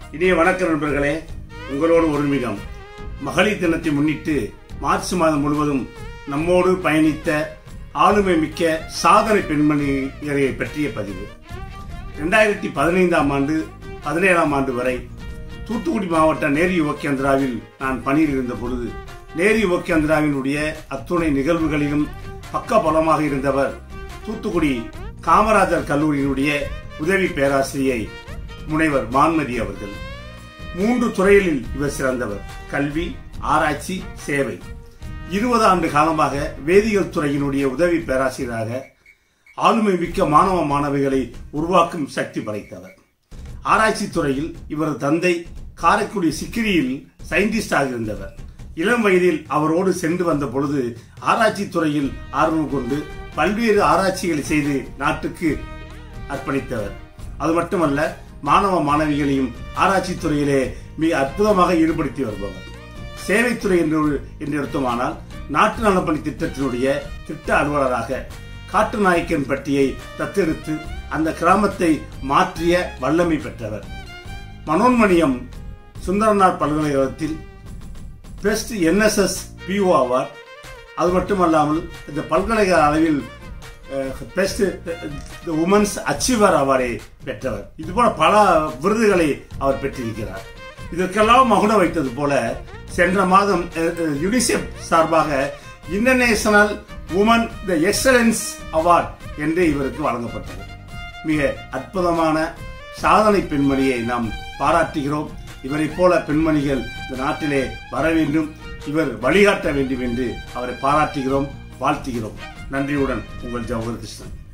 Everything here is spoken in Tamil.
இனிய வணக்க நண்பர்களே உங்களோடு ஒரு நிமிடம் மகளிர் தினத்தை முன்னிட்டு மார்ச் மாதம் முழுவதும் நம்மோடு பயணித்த ஆளுமை மிக்க சாதனை பெண்மணிகளை பற்றிய பதிவு இரண்டாயிரத்தி பதினைந்தாம் ஆண்டு பதினேழாம் ஆண்டு வரை தூத்துக்குடி மாவட்ட நேரு யுவக்கேந்திராவில் நான் பணியில் இருந்த பொழுது நேரு யுவக்கேந்திராவினுடைய அத்துணை நிகழ்வுகளிலும் பக்க பலமாக இருந்தவர் தூத்துக்குடி காமராஜர் கல்லூரியினுடைய உதவி பேராசிரியை முனைவர் மான்மதி அவர்கள் மூன்று துறைகளில் இவர் சிறந்தவர் கல்வி ஆராய்ச்சி சேவை இருபது ஆண்டு காலமாக வேதியியல் துறையினுடைய உதவி பேராசிரியராக ஆளுமை மிக்க மாணவ மாணவிகளை உருவாக்கும் சக்தி படைத்தவர் ஆராய்ச்சி துறையில் இவரது தந்தை காரைக்குடி சிக்கிரியில் சயின்டிஸ்டாக இருந்தவர் இளம் வயதில் அவரோடு சென்று வந்த பொழுது ஆராய்ச்சி துறையில் ஆர்வம் கொண்டு பல்வேறு ஆராய்ச்சிகளை செய்து நாட்டுக்கு அர்ப்பணித்தவர் அது மட்டுமல்ல மாணவ மாணவிகளையும் ஆராய்ச்சி துறையிலே மிக அற்புதமாக ஈடுபடுத்தி வருபவர் சேவைத்துறை என்று என்று எடுத்தோமானால் நாட்டு நலப்பணி திட்டத்தினுடைய திட்ட அலுவலராக காட்டு நாயக்கன் பட்டியை தத்தெடுத்து அந்த கிராமத்தை மாற்றிய வல்லமை பெற்றவர் மனோன்மணியம் சுந்தரனார் பல்கலைக்கழகத்தில் பெஸ்ட் என்எஸ்எஸ் பிஓ அவார்ட் அது மட்டுமல்லாமல் இந்த பல்கலைக்கழக அளவில் பெஸ்ட் உமன்ஸ் அச்சீவர் அவார்டை பெற்றவர் இது போல பல விருதுகளை அவர் பெற்றிருக்கிறார் இதற்கெல்லாம் மகுட வைத்தது போல சென்ற மாதம் யுனிசெஃப் சார்பாக international woman the excellence award என்று இவருக்கு வழங்கப்பட்டது மிக அற்புதமான சாதனை பெண்மணியை நாம் பாராட்டுகிறோம் இவரை போல பெண்மணிகள் இந்த நாட்டிலே வர வேண்டும் இவர் வழிகாட்ட வேண்டும் என்று அவரை பாராட்டுகிறோம் வாழ்த்துகிறோம் நன்றியுடன் உங்கள் ஜவஹர் கிருஷ்ணன்